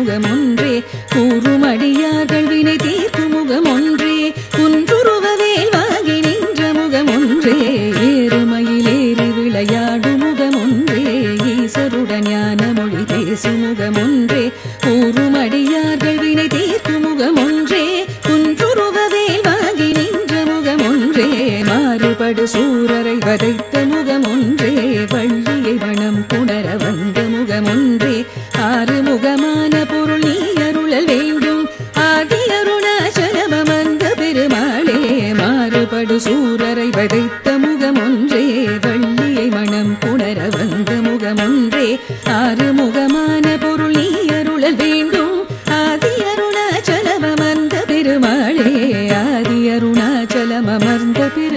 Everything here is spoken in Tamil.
முகம் ஒன்றே கூறுமடியார்கள் வினை தீர்க்கும் முகம் ஒன்றே குன்றுருவவேல் வாங்கி நின்ற முகம் ஒன்றே ஏறுமயிலேறி விளையாடும் முகம் ஒன்றே ஈசருடன் ஞான மொழி பேசும் முகம் ஒன்றே கூறுமடியார்கள் வினை தீர்க்கும் முகம் ஒன்றே குன்றுருவவேல் வாங்கி நின்ற முகம் ஒன்றே மாறுபடு சூரரை வதைத்த முகம் ஒன்றே வள்ளியை வனம் புணர வந்த முகம் ஒன்றே ஆறு முகமான பொருள் நீ அருளல் வேண்டும் ஆதி அருணாச்சலம் அந்த பெருமாளே மாறுபடு சூரரை வதைத்த முகம் ஒன்றே வள்ளியை மனம் புணர வந்த முகம் ஒன்றே ஆறு முகமான பொருள் நீ அருளல் வேண்டும் ஆதி அருணாச்சலம் அமர்ந்த பெருமாளே ஆதி அருணாச்சலம் அமர்ந்த பெரு